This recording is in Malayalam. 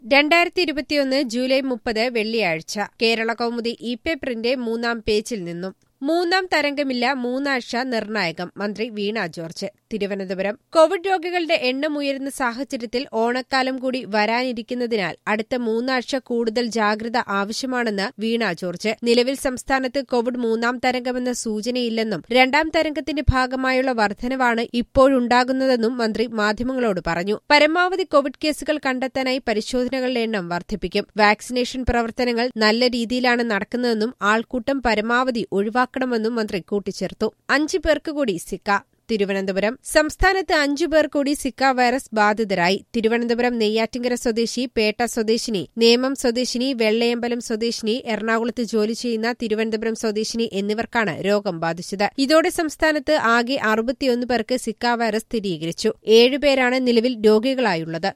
രണ്ടായിരത്തി ഇരുപത്തിയൊന്ന് ജൂലൈ മുപ്പത് വെള്ളിയാഴ്ച കേരള കൗമുദി ഇ പേപ്പറിന്റെ മൂന്നാം പേജിൽ നിന്നും മൂന്നാം തരംഗമില്ല മൂന്നാഴ്ച നിർണായകം മന്ത്രി വീണ ജോർജ് തിരുവനന്തപുരം കോവിഡ് രോഗികളുടെ എണ്ണം ഉയരുന്ന സാഹചര്യത്തിൽ ഓണക്കാലം കൂടി വരാനിരിക്കുന്നതിനാൽ അടുത്ത മൂന്നാഴ്ച കൂടുതൽ ജാഗ്രത ആവശ്യമാണെന്ന് വീണ ജോർജ് നിലവിൽ സംസ്ഥാനത്ത് കോവിഡ് മൂന്നാം തരംഗമെന്ന സൂചനയില്ലെന്നും രണ്ടാം തരംഗത്തിന്റെ ഭാഗമായുള്ള വർധനവാണ് ഇപ്പോഴുണ്ടാകുന്നതെന്നും മന്ത്രി മാധ്യമങ്ങളോട് പറഞ്ഞു പരമാവധി കോവിഡ് കേസുകൾ കണ്ടെത്താനായി പരിശോധനകളുടെ എണ്ണം വർദ്ധിപ്പിക്കും വാക്സിനേഷൻ പ്രവർത്തനങ്ങൾ നല്ല രീതിയിലാണ് നടക്കുന്നതെന്നും ആൾക്കൂട്ടം പരമാവധി ഒഴിവാക്കണമെന്നും മന്ത്രി കൂട്ടിച്ചേർത്തു അഞ്ചു പേർക്ക് കൂടി സിക്ക തിരുവനന്തപുരം സംസ്ഥാനത്ത് അഞ്ചു പേർ കൂടി സിക്ക വൈറസ് ബാധിതരായി തിരുവനന്തപുരം നെയ്യാറ്റിങ്കര സ്വദേശി പേട്ട സ്വദേശിനി നേമം സ്വദേശിനി വെള്ളയമ്പലം സ്വദേശിനി എറണാകുളത്ത് ജോലി ചെയ്യുന്ന തിരുവനന്തപുരം സ്വദേശിനി എന്നിവർക്കാണ് രോഗം ബാധിച്ചത് ഇതോടെ സംസ്ഥാനത്ത് ആകെ അറുപത്തിയൊന്ന് പേർക്ക് സിക്ക വൈറസ് സ്ഥിരീകരിച്ചു ഏഴുപേരാണ് നിലവിൽ രോഗികളായുള്ളത്